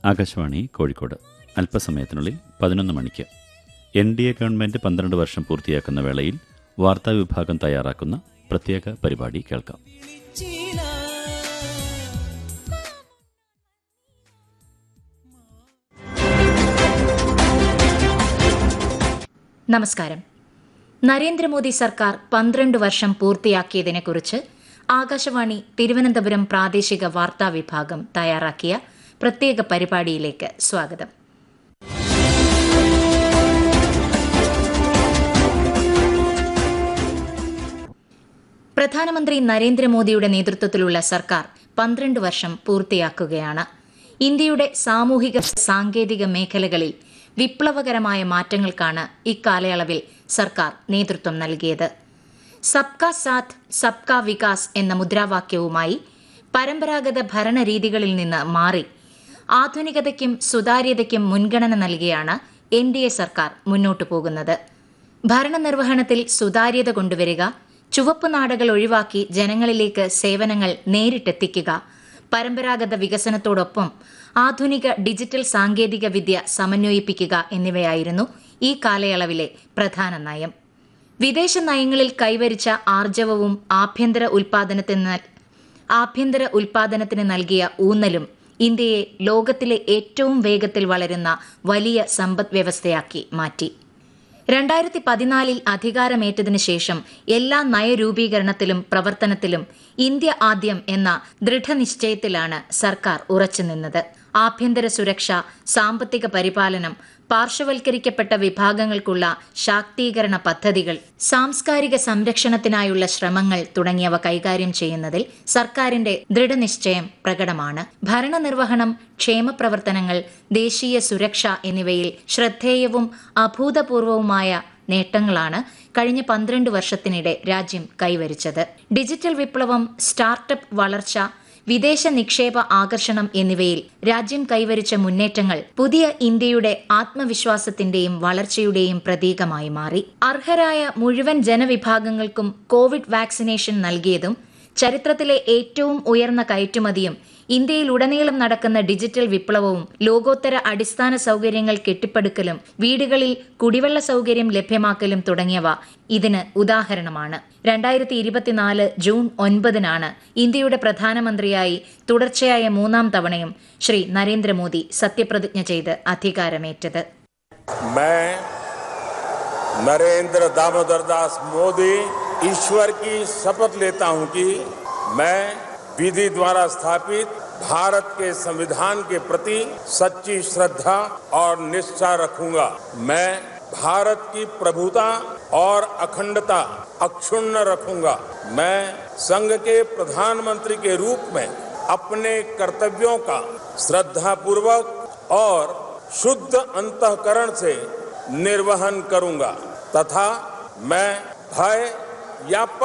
ആകാശവാണി കോഴിക്കോട് അല്പസമയത്തിനുള്ളിൽ പതിനൊന്ന് മണിക്ക് എൻ ഡി എ ഗവൺമെന്റ് പന്ത്രണ്ട് വർഷം പൂർത്തിയാക്കുന്ന വേളയിൽ വാർത്താ വിഭാഗം തയ്യാറാക്കുന്ന പ്രത്യേക പരിപാടി കേൾക്കാം നമസ്കാരം നരേന്ദ്രമോദി സർക്കാർ പന്ത്രണ്ട് വർഷം പൂർത്തിയാക്കിയതിനെക്കുറിച്ച് ആകാശവാണി തിരുവനന്തപുരം പ്രാദേശിക വാർത്താ വിഭാഗം തയ്യാറാക്കിയ പ്രത്യേക പരിപാടിയിലേക്ക് സ്വാഗതം പ്രധാനമന്ത്രി നരേന്ദ്രമോദിയുടെ നേതൃത്വത്തിലുള്ള സർക്കാർ പന്ത്രണ്ട് വർഷം പൂർത്തിയാക്കുകയാണ് ഇന്ത്യയുടെ സാമൂഹിക സാങ്കേതിക മേഖലകളിൽ വിപ്ലവകരമായ മാറ്റങ്ങൾക്കാണ് ഇക്കാലയളവിൽ സർക്കാർ നേതൃത്വം നൽകിയത് സബ്കാ സാത്ത് സബ്കാ വികാസ് എന്ന മുദ്രാവാക്യവുമായി പരമ്പരാഗത ഭരണരീതികളിൽ നിന്ന് മാറി ആധുനികതയ്ക്കും സുതാര്യതയ്ക്കും മുൻഗണന നൽകിയാണ് എൻ ഡി എ സർക്കാർ മുന്നോട്ടു പോകുന്നത് ഭരണനിർവഹണത്തിൽ സുതാര്യത കൊണ്ടുവരിക ചുവപ്പ് നാടകൾ ഒഴിവാക്കി ജനങ്ങളിലേക്ക് സേവനങ്ങൾ നേരിട്ടെത്തിക്കുക പരമ്പരാഗത വികസനത്തോടൊപ്പം ആധുനിക ഡിജിറ്റൽ സാങ്കേതിക വിദ്യ സമന്വയിപ്പിക്കുക എന്നിവയായിരുന്നു ഈ കാലയളവിലെ പ്രധാന നയം വിദേശ നയങ്ങളിൽ കൈവരിച്ച ആർജവവും ആഭ്യന്തര ഉൽപാദനത്തിന് ആഭ്യന്തര ഉൽപാദനത്തിന് നൽകിയ ഊന്നലും ഇന്ത്യയെ ലോകത്തിലെ ഏറ്റവും വേഗത്തിൽ വളരുന്ന വലിയ സമ്പദ് വ്യവസ്ഥയാക്കി മാറ്റി രണ്ടായിരത്തി പതിനാലിൽ അധികാരമേറ്റതിനു ശേഷം എല്ലാ നയരൂപീകരണത്തിലും പ്രവർത്തനത്തിലും ഇന്ത്യ ആദ്യം എന്ന ദൃഢനിശ്ചയത്തിലാണ് സർക്കാർ ഉറച്ചുനിന്നത് ആഭ്യന്തര സുരക്ഷ സാമ്പത്തിക പരിപാലനം പാർശ്വവൽക്കരിക്കപ്പെട്ട വിഭാഗങ്ങൾക്കുള്ള ശാക്തീകരണ പദ്ധതികൾ സാംസ്കാരിക സംരക്ഷണത്തിനായുള്ള ശ്രമങ്ങൾ തുടങ്ങിയവ കൈകാര്യം ചെയ്യുന്നതിൽ സർക്കാരിന്റെ ദൃഢനിശ്ചയം പ്രകടമാണ് ഭരണനിർവഹണം ക്ഷേമപ്രവർത്തനങ്ങൾ ദേശീയ സുരക്ഷ എന്നിവയിൽ ശ്രദ്ധേയവും അഭൂതപൂർവവുമായ നേട്ടങ്ങളാണ് കഴിഞ്ഞ പന്ത്രണ്ട് വർഷത്തിനിടെ രാജ്യം കൈവരിച്ചത് ഡിജിറ്റൽ വിപ്ലവം സ്റ്റാർട്ടപ്പ് വളർച്ച വിദേശ നിക്ഷേപ ആകർഷണം എന്നിവയിൽ രാജ്യം കൈവരിച്ച മുന്നേറ്റങ്ങൾ പുതിയ ഇന്ത്യയുടെ ആത്മവിശ്വാസത്തിന്റെയും വളർച്ചയുടെയും പ്രതീകമായി മാറി അർഹരായ മുഴുവൻ ജനവിഭാഗങ്ങൾക്കും കോവിഡ് വാക്സിനേഷൻ നൽകിയതും ചരിത്രത്തിലെ ഏറ്റവും ഉയർന്ന കയറ്റുമതിയും ഇന്ത്യയിലുടനീളം നടക്കുന്ന ഡിജിറ്റൽ വിപ്ലവവും ലോകോത്തര അടിസ്ഥാന സൗകര്യങ്ങൾ കെട്ടിപ്പടുക്കലും വീടുകളിൽ കുടിവെള്ള സൗകര്യം ലഭ്യമാക്കലും തുടങ്ങിയവ ഇതിന് ഉദാഹരണമാണ് രണ്ടായിരത്തി ഇരുപത്തിനാല് ജൂൺ ഒൻപതിനാണ് ഇന്ത്യയുടെ പ്രധാനമന്ത്രിയായി തുടർച്ചയായ മൂന്നാം തവണയും ശ്രീ നരേന്ദ്രമോദി സത്യപ്രതിജ്ഞ ചെയ്ത് അധികാരമേറ്റത് मैं नरेंद्र दामोदर दास मोदी ईश्वर की शपथ लेता हूं कि मैं विधि द्वारा स्थापित भारत के संविधान के प्रति सच्ची श्रद्धा और निष्ठा रखूंगा मैं भारत की प्रभुता और अखंडता अक्षुण्ण रखूंगा मैं संघ के प्रधानमंत्री के रूप में अपने कर्तव्यों का श्रद्धापूर्वक और शुद्ध अंतकरण से निर्वहन करूंगा तथा मैं भय या